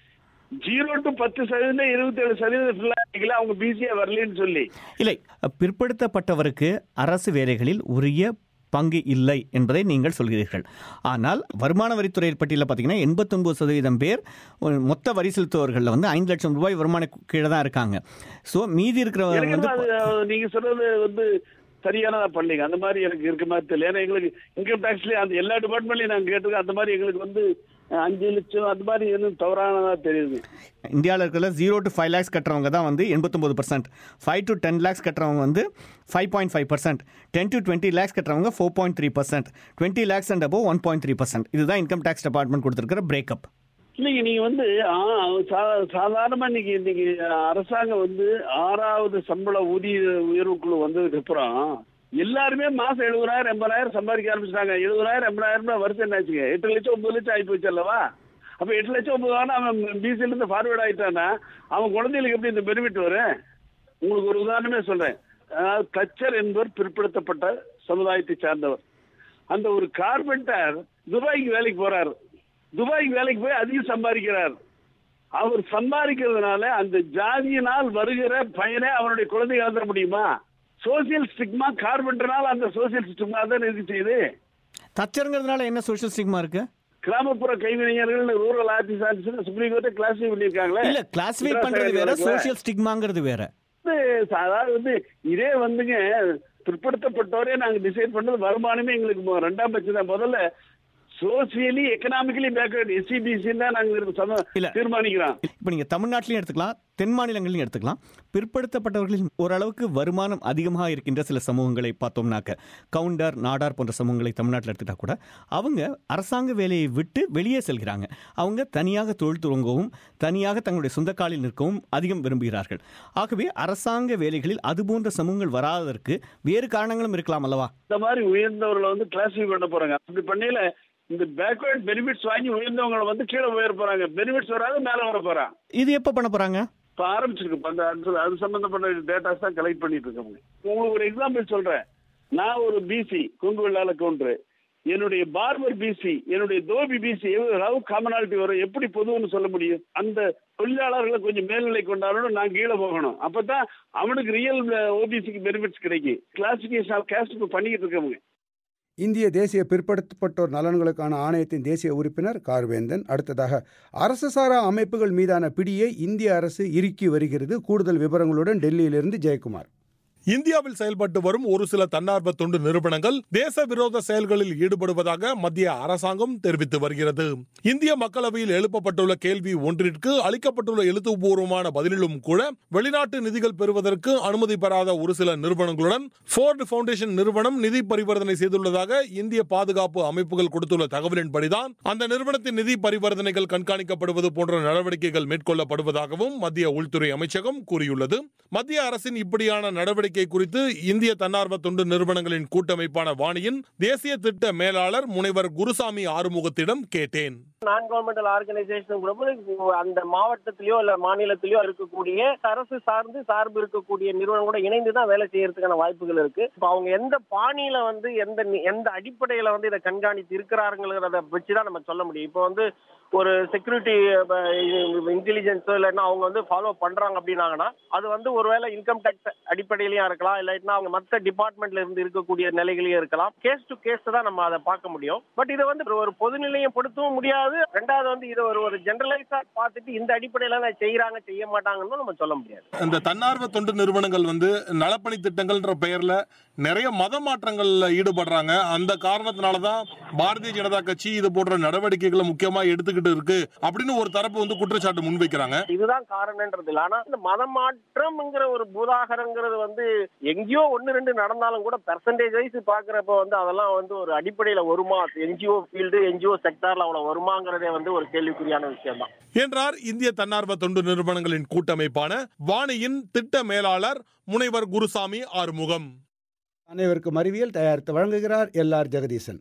ஜீரோ டு பத்து சதவீதம் இருபத்தி ஏழு சதவீதம் fill ஆகிக்கல அவங்க பிசியா வரலன்னு சொல்லி இல்லை பிற்படுத்தப்பட்டவருக்கு அரசு வேலைகளில் உரிய பங்கு இல்லை என்பதை நீங்கள் சொல்கிறீர்கள் ஆனால் வருமான வரித்துறை பட்டியலில் பார்த்தீங்கன்னா எண்பத்தொன்பது சதவீதம் பேர் ஒரு மொத்த வரி செலுத்துவர்களில் வந்து ஐந்து லட்சம் ரூபாய் வருமான கீழே தான் இருக்காங்க ஸோ மீதி இருக்கிறவங்க எனக்கு வந்து அது அஹ், நீங்க சொல்றது வந்து சரியானதா பண்ணீங்க அந்த மாதிரி எனக்கு இருக்க மாதிரி தெரியல ஏன்னா எங்களுக்கு இன்கம் டாக்ஸ்லயே அந்த எல்லா டிபார்ட்மெண்ட்லயும் நாங்க கேட்டிருக்கோம் அந்த மாதிரி எங்களுக்கு வந்து அஹ், அஞ்சு லட்சம் அந்த மாதிரி எதுவும் தவறானதா தெரியுது இந்தியாவில் இருக்கிற ஜீரோ டு ஃபைவ் லேக்ஸ் கட்டுறவங்க தான் வந்து எண்பத்தொம்பது percent five to ten lakhs கட்டுறவங்க வந்து five point five percent ten to twenty lakhs கட்டுறவங்க four point three percent twenty lakhs and above one point three percent இதுதான் இன்கம் டேக்ஸ் டிபார்ட்மெண்ட் கொடுத்துருக்கிற breakup இல்லைங்க நீங்க வந்து ஆ, சா- சாதாரணமா இன்னைக்கு இன்னைக்கு அரசாங்கம் வந்து ஆறாவது சம்பள ஊதிய உயர்வுக்குள்ள வந்ததுக்கு அப்புறம் எல்லாருமே மாசம் எழுபதாயிரம் எண்பதாயிரம் சம்பாதிக்க ஆரம்பிச்சிட்டாங்க எழுபதாயிரம் எண்பதாயிரம் வருஷம் என்னாச்சுங்க எட்டு லட்சம் ஒன்பது லட்சம் ஆகி போச்சு அல்லவா அப்ப எட்டு லட்சம் ஒன்பதாயிரம் அவன் பிசில இருந்து ஃபார்வர்ட் ஆயிட்டானா அவன் குழந்தைகளுக்கு எப்படி இந்த பெனிஃபிட் வரும் உங்களுக்கு ஒரு உதாரணமே சொல்றேன் அதாவது தச்சர் என்பவர் பிற்படுத்தப்பட்ட சமுதாயத்தை சார்ந்தவர் அந்த ஒரு கார்பெண்டர் துபாய்க்கு வேலைக்கு போறாரு துபாய்க்கு வேலைக்கு போய் அதிகம் சம்பாதிக்கிறார் அவர் சம்பாதிக்கிறதுனால அந்த ஜாதியினால் வருகிற பயனை அவருடைய குழந்தைகள் எழுத முடியுமா சோசியல் ஸ்டிக்மா கார்பெண்டர்னால அந்த சோசியல் ஸ்டிக்மா தான் இருக்கு செய்யுது தச்சருங்கிறதுனால என்ன சோஷியல் ஸ்டிக்மா இருக்கு கிராமப்புற கைவினைஞர்கள் ரூரல் ஆர்டிசான்ஸ் சுப்ரீம் கோர்ட்டை கிளாஸிஃபை பண்ணியிருக்காங்களே இல்ல கிளாசிஃபை பண்றது வேற சோஷியல் ஸ்டிக்மாங்கிறது வேற வந்து அதாவது வந்து இதே வந்துங்க பிற்படுத்தப்பட்டவரே நாங்க டிசைட் பண்ணது வருமானமே எங்களுக்கு மொ- ரெண்டாம் பட்சம் தான் முதல்ல சோசியலி எக்கனாமிக்கலி பேக்வர்ட் எஸ்சிபிசி தான் நாங்க சம- தீர்மானிக்கிறோம் இப்போ நீங்கள் தமிழ்நாட்டிலையும் எடுத்துக்கலாம் தென் மாநிலங்களையும் எடுத்துக்கலாம் பிற்படுத்தப்பட்டவர்களின் ஓரளவுக்கு வருமானம் அதிகமாக இருக்கின்ற சில சமூகங்களை பார்த்தோம்னாக்க கவுண்டர் நாடார் போன்ற சமூகங்களை தமிழ்நாட்டில் எடுத்துட்டா கூட அவங்க அரசாங்க வேலையை விட்டு வெளியே செல்கிறாங்க அவங்க தனியாக தொழில் துவங்கவும் தனியாக தங்களுடைய சொந்த காலில் நிற்கவும் அதிகம் விரும்புகிறார்கள் ஆகவே அரசாங்க வேலைகளில் அதுபோன்ற சமூகங்கள் வராததற்கு வேறு காரணங்களும் இருக்கலாம் அல்லவா இந்த மாதிரி உயர்ந்தவர்களை வந்து கிளாசிஃபை பண்ண போறாங்க அப்படி பண்ணையில இந்த பேக்வர்ட் பெனிஃபிட்ஸ் வாங்கி உயர்ந்தவங்களை வந்து கீழே உயர போறாங்க பெனிஃபிட்ஸ் வராது மேல வர போறாங்க இது எப்போ பண்ண போறாங்க இப்ப ஆரம்பிச்சிருக்கு இப்ப அந்த அது- அது சம்பந்தப்பட்ட டேட்டாஸ் தான் கலெக்ட் பண்ணிட்டு இருக்கோம் உங்களுக்கு ஒரு எக்ஸாம்பிள் சொல்றேன் நான் ஒரு பிசி கொங்கு வெள்ளாள கவுண்டர் என்னுடைய பார்பர் பிசி என்னுடைய தோபி பிசி ஹவு காமனாலிட்டி வரும் எப்படி பொதுன்னு சொல்ல முடியும் அந்த தொழிலாளர்களை கொஞ்சம் மேல்நிலை கொண்டாடணும் நான் கீழே போகணும் அப்பதான் அவனுக்கு ரியல் ஓபிசிக்கு பெனிஃபிட்ஸ் கிடைக்கும் கிளாசிபிகேஷன் ஆஃப் கேஸ்ட் இப்ப பண்ணிக்கிட்டு இருக்கவங்க இந்திய தேசிய பிற்படுத்தப்பட்டோர் நலன்களுக்கான ஆணையத்தின் தேசிய உறுப்பினர் கார்வேந்தன் அடுத்ததாக அரசு சாரா அமைப்புகள் மீதான பிடியை இந்திய அரசு இறுக்கி வருகிறது கூடுதல் விவரங்களுடன் டெல்லியிலிருந்து ஜெயக்குமார் இந்தியாவில் செயல்பட்டு வரும் ஒரு சில தன்னார்வ தொண்டு நிறுவனங்கள் தேச விரோத செயல்களில் ஈடுபடுவதாக மத்திய அரசாங்கம் தெரிவித்து வருகிறது இந்திய மக்களவையில் எழுப்பப்பட்டுள்ள கேள்வி ஒன்றிற்கு அளிக்கப்பட்டுள்ள எழுத்துப்பூர்வமான பதிலிலும் கூட வெளிநாட்டு நிதிகள் பெறுவதற்கு அனுமதி பெறாத ஒரு சில நிறுவனங்களுடன் ஃபோர்டு ஃபவுண்டேஷன் நிறுவனம் நிதி பரிவர்த்தனை செய்துள்ளதாக இந்திய பாதுகாப்பு அமைப்புகள் கொடுத்துள்ள தகவலின்படிதான் அந்த நிறுவனத்தின் நிதி பரிவர்த்தனைகள் கண்காணிக்கப்படுவது போன்ற நடவடிக்கைகள் மேற்கொள்ளப்படுவதாகவும் மத்திய உள்துறை அமைச்சகம் கூறியுள்ளது மத்திய அரசின் இப்படியான நடவடிக்கை குறித்து இந்திய தன்னார்வ தொண்டு நிறுவனங்களின் கூட்டமைப்பான வாணியின் தேசிய திட்ட மேலாளர் முனைவர் குருசாமி ஆறுமுகத்திடம் கேட்டேன் நான் கவர்மெண்டல் ஆர்கனைசேஷன் கூட அந்த மாவட்டத்திலயோ இல்ல மாநிலத்திலயோ இருக்கக்கூடிய அரசு சார்ந்து சார்பு இருக்கக்கூடிய நிறுவனங்களோட இணைந்து தான் வேலை செய்யறதுக்கான வாய்ப்புகள் இருக்கு இப்போ அவங்க எந்த பாணியில வந்து எந்த நி- எந்த அடிப்படையில வந்து இதை கண்காணித்து இருக்கிறாருங்கிறத வச்சுதான் நம்ம சொல்ல முடியும் இப்போ வந்து ஒரு செக்யூரிட்டி இன்டெலிஜென்ஸோ இல்லைன்னா அவங்க வந்து ஃபாலோ பண்றாங்க அப்படின்னாங்கன்னா அது வந்து ஒருவேளை இன்கம் டேக்ஸ் அடிப்படையிலயும் இருக்கலாம் இல்லாட்டினா அவங்க மற்ற டிபார்ட்மெண்ட்ல இருந்து இருக்கக்கூடிய நிலைகளையும் இருக்கலாம் கேஸ் டு கேஸ் தான் நம்ம அதை பார்க்க முடியும் பட் இதை வந்து ஒரு பொது நிலையப்படுத்தவும் முடியாது ரெண்டாவது வந்து இதை ஒரு ஒரு ஜெனரலைஸா பார்த்துட்டு இந்த அடிப்படையில தான் செய்யறாங்க செய்ய மாட்டாங்கன்னு நம்ம சொல்ல முடியாது இந்த தன்னார்வ தொண்டு நிறுவனங்கள் வந்து நலப்பணி திட்டங்கள்ன்ற பெயர்ல நிறைய மத மாற்றங்கள்ல ஈடுபடுறாங்க அந்த காரணத்தினால தான் பாரதிய ஜனதா கட்சி இது போன்ற நடவடிக்கைகளை முக்கியமா எடுத்துக்கிட்டு நடந்துகிட்டு இருக்கு அப்படின்னு ஒரு தரப்பு வந்து குற்றச்சாட்டு முன்வைக்கிறாங்க இதுதான் காரணம்ன்றது இல்ல ஆனா இந்த மதமாற்றம்ங்கிற ஒரு பூதாகரங்கிறது வந்து எங்கேயோ ஒன்னு ரெண்டு நடந்தாலும் கூட பெர்சன்டேஜ் வைஸ் பாக்குறப்ப வந்து அதெல்லாம் வந்து ஒரு அடிப்படையில வருமா என்ஜிஓ ஃபீல்டு என்ஜிஓ செக்டார்ல அவ்வளவு வருமாங்கிறதே வந்து ஒரு கேள்விக்குறியான விஷயம் தான் என்றார் இந்திய தன்னார்வ தொண்டு நிறுவனங்களின் கூட்டமைப்பான வாணியின் திட்ட மேலாளர் முனைவர் குருசாமி ஆறுமுகம் அனைவருக்கும் அறிவியல் தயாரித்து வழங்குகிறார் எல் ஆர் ஜெகதீசன்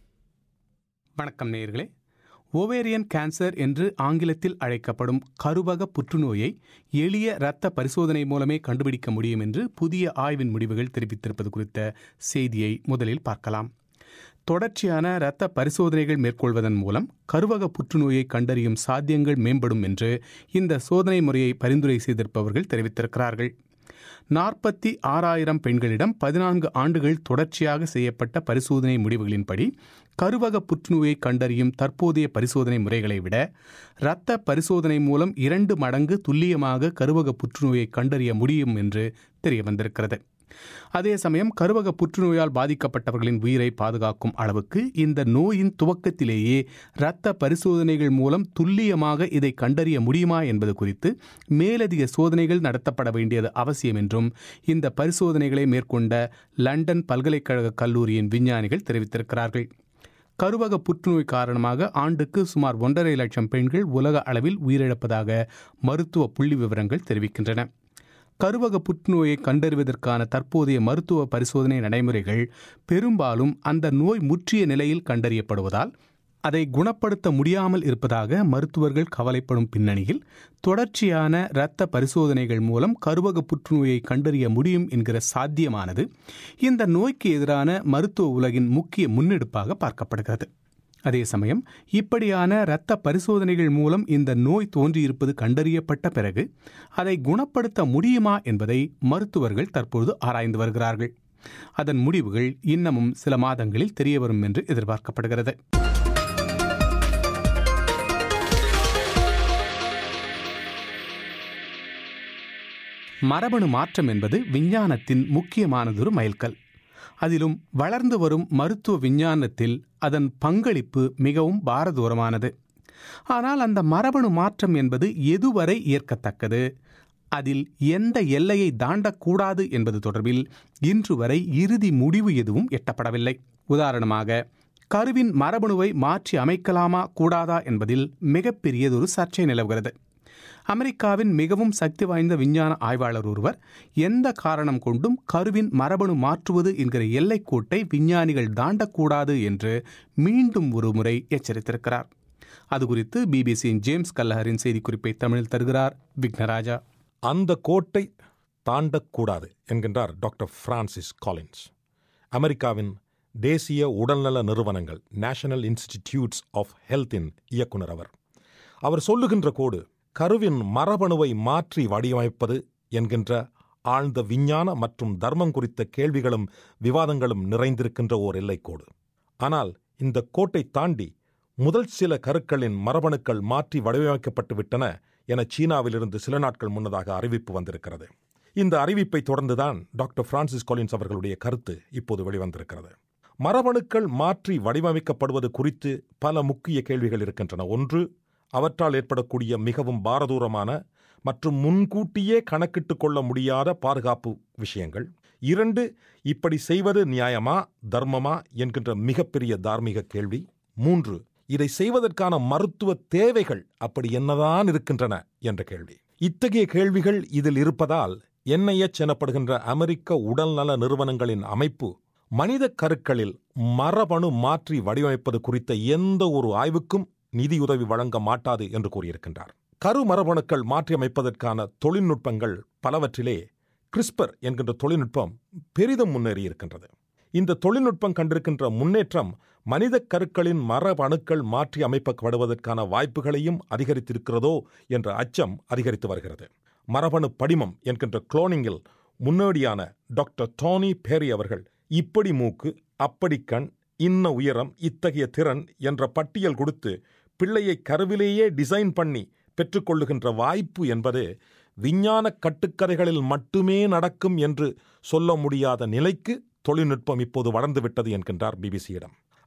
வணக்கம் நேயர்களே ஓவேரியன் கேன்சர் என்று ஆங்கிலத்தில் அழைக்கப்படும் கருவக புற்றுநோயை எளிய இரத்த பரிசோதனை மூலமே கண்டுபிடிக்க முடியும் என்று புதிய ஆய்வின் முடிவுகள் தெரிவித்திருப்பது குறித்த செய்தியை முதலில் பார்க்கலாம் தொடர்ச்சியான இரத்த பரிசோதனைகள் மேற்கொள்வதன் மூலம் கருவக புற்றுநோயை கண்டறியும் சாத்தியங்கள் மேம்படும் என்று இந்த சோதனை முறையை பரிந்துரை செய்திருப்பவர்கள் தெரிவித்திருக்கிறார்கள் நாற்பத்தி ஆறாயிரம் பெண்களிடம் பதினான்கு ஆண்டுகள் தொடர்ச்சியாக செய்யப்பட்ட பரிசோதனை முடிவுகளின்படி கருவக புற்றுநோயை கண்டறியும் தற்போதைய பரிசோதனை முறைகளை விட இரத்த பரிசோதனை மூலம் இரண்டு மடங்கு துல்லியமாக கருவக புற்றுநோயை கண்டறிய முடியும் என்று தெரிய வந்திருக்கிறது அதே சமயம் கருவக புற்றுநோயால் பாதிக்கப்பட்டவர்களின் உயிரை பாதுகாக்கும் அளவுக்கு இந்த நோயின் துவக்கத்திலேயே இரத்த பரிசோதனைகள் மூலம் துல்லியமாக இதை கண்டறிய முடியுமா என்பது குறித்து மேலதிக சோதனைகள் நடத்தப்பட வேண்டியது அவசியம் என்றும் இந்த பரிசோதனைகளை மேற்கொண்ட லண்டன் பல்கலைக்கழக கல்லூரியின் விஞ்ஞானிகள் தெரிவித்திருக்கிறார்கள் கருவக புற்றுநோய் காரணமாக ஆண்டுக்கு சுமார் ஒன்றரை லட்சம் பெண்கள் உலக அளவில் உயிரிழப்பதாக மருத்துவ புள்ளி விவரங்கள் தெரிவிக்கின்றன கருவக புற்றுநோயை கண்டறிவதற்கான தற்போதைய மருத்துவ பரிசோதனை நடைமுறைகள் பெரும்பாலும் அந்த நோய் முற்றிய நிலையில் கண்டறியப்படுவதால் அதை குணப்படுத்த முடியாமல் இருப்பதாக மருத்துவர்கள் கவலைப்படும் பின்னணியில் தொடர்ச்சியான இரத்த பரிசோதனைகள் மூலம் கருவக புற்றுநோயை கண்டறிய முடியும் என்கிற சாத்தியமானது இந்த நோய்க்கு எதிரான மருத்துவ உலகின் முக்கிய முன்னெடுப்பாக பார்க்கப்படுகிறது அதே சமயம் இப்படியான இரத்த பரிசோதனைகள் மூலம் இந்த நோய் தோன்றியிருப்பது கண்டறியப்பட்ட பிறகு அதை குணப்படுத்த முடியுமா என்பதை மருத்துவர்கள் தற்போது ஆராய்ந்து வருகிறார்கள் அதன் முடிவுகள் இன்னமும் சில மாதங்களில் தெரியவரும் என்று எதிர்பார்க்கப்படுகிறது மரபணு மாற்றம் என்பது விஞ்ஞானத்தின் முக்கியமானதொரு மைல்கல் அதிலும் வளர்ந்து வரும் மருத்துவ விஞ்ஞானத்தில் அதன் பங்களிப்பு மிகவும் பாரதூரமானது ஆனால் அந்த மரபணு மாற்றம் என்பது எதுவரை ஏற்கத்தக்கது அதில் எந்த எல்லையை தாண்டக்கூடாது என்பது தொடர்பில் இன்று வரை இறுதி முடிவு எதுவும் எட்டப்படவில்லை உதாரணமாக கருவின் மரபணுவை மாற்றி அமைக்கலாமா கூடாதா என்பதில் மிகப்பெரியதொரு சர்ச்சை நிலவுகிறது அமெரிக்காவின் மிகவும் சக்தி வாய்ந்த விஞ்ஞான ஆய்வாளர் ஒருவர் எந்த காரணம் கொண்டும் கருவின் மரபணு மாற்றுவது என்கிற எல்லைக்கோட்டை விஞ்ஞானிகள் தாண்டக்கூடாது என்று மீண்டும் ஒரு முறை எச்சரித்திருக்கிறார் அது குறித்து பிபிசியின் ஜேம்ஸ் கல்லஹரின் செய்திக்குறிப்பை தமிழில் தருகிறார் விக்னராஜா அந்த கோட்டை தாண்டக்கூடாது என்கின்றார் டாக்டர் பிரான்சிஸ் காலின்ஸ் அமெரிக்காவின் தேசிய உடல்நல நிறுவனங்கள் நேஷனல் இன்ஸ்டிடியூட்ஸ் ஆஃப் ஹெல்த்தின் இயக்குனர் அவர் அவர் சொல்லுகின்ற கோடு கருவின் மரபணுவை மாற்றி வடிவமைப்பது என்கின்ற ஆழ்ந்த விஞ்ஞான மற்றும் தர்மம் குறித்த கேள்விகளும் விவாதங்களும் நிறைந்திருக்கின்ற ஓர் எல்லைக்கோடு ஆனால் இந்த கோட்டை தாண்டி முதல் சில கருக்களின் மரபணுக்கள் மாற்றி வடிவமைக்கப்பட்டு விட்டன என சீனாவிலிருந்து சில நாட்கள் முன்னதாக அறிவிப்பு வந்திருக்கிறது இந்த அறிவிப்பை தொடர்ந்துதான் டாக்டர் பிரான்சிஸ் கொலின்ஸ் அவர்களுடைய கருத்து இப்போது வெளிவந்திருக்கிறது மரபணுக்கள் மாற்றி வடிவமைக்கப்படுவது குறித்து பல முக்கிய கேள்விகள் இருக்கின்றன ஒன்று அவற்றால் ஏற்படக்கூடிய மிகவும் பாரதூரமான மற்றும் முன்கூட்டியே கணக்கிட்டு கொள்ள முடியாத பாதுகாப்பு விஷயங்கள் இரண்டு இப்படி செய்வது நியாயமா தர்மமா என்கின்ற மிகப்பெரிய தார்மீக கேள்வி மூன்று இதை செய்வதற்கான மருத்துவ தேவைகள் அப்படி என்னதான் இருக்கின்றன என்ற கேள்வி இத்தகைய கேள்விகள் இதில் இருப்பதால் என்ஐஎச் எனப்படுகின்ற அமெரிக்க உடல்நல நிறுவனங்களின் அமைப்பு மனித கருக்களில் மரபணு மாற்றி வடிவமைப்பது குறித்த எந்த ஒரு ஆய்வுக்கும் நிதியுதவி வழங்க மாட்டாது என்று கூறியிருக்கின்றார் கரு மரபணுக்கள் மாற்றியமைப்பதற்கான தொழில்நுட்பங்கள் பலவற்றிலே கிறிஸ்பர் என்கின்ற தொழில்நுட்பம் பெரிதும் முன்னேறி இருக்கின்றது இந்த தொழில்நுட்பம் கண்டிருக்கின்ற முன்னேற்றம் மனித கருக்களின் மரபணுக்கள் மாற்றி அமைக்கப்படுவதற்கான வாய்ப்புகளையும் அதிகரித்திருக்கிறதோ என்ற அச்சம் அதிகரித்து வருகிறது மரபணு படிமம் என்கின்ற குளோனிங்கில் முன்னோடியான டாக்டர் டோனி பேரி அவர்கள் இப்படி மூக்கு அப்படி கண் இன்ன உயரம் இத்தகைய திறன் என்ற பட்டியல் கொடுத்து பிள்ளையை கருவிலேயே டிசைன் பண்ணி பெற்றுக்கொள்ளுகின்ற வாய்ப்பு என்பது விஞ்ஞான கட்டுக்கதைகளில் மட்டுமே நடக்கும் என்று சொல்ல முடியாத நிலைக்கு தொழில்நுட்பம் இப்போது வளர்ந்துவிட்டது என்கின்றார் பிபிசியிடம்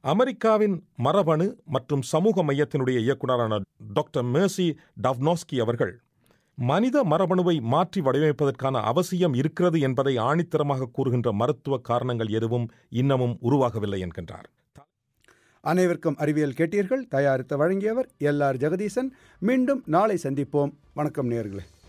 அமெரிக்காவின் மரபணு மற்றும் சமூக மையத்தினுடைய இயக்குனரான டாக்டர் மேர்சி டவ்னோஸ்கி அவர்கள் மனித மரபணுவை மாற்றி வடிவமைப்பதற்கான அவசியம் இருக்கிறது என்பதை ஆணித்தரமாக கூறுகின்ற மருத்துவ காரணங்கள் எதுவும் இன்னமும் உருவாகவில்லை என்கின்றார் அனைவருக்கும் அறிவியல் கேட்டீர்கள் தயாரித்து வழங்கியவர் எல் ஆர் ஜெகதீசன் மீண்டும் நாளை சந்திப்போம் வணக்கம் நேர்களே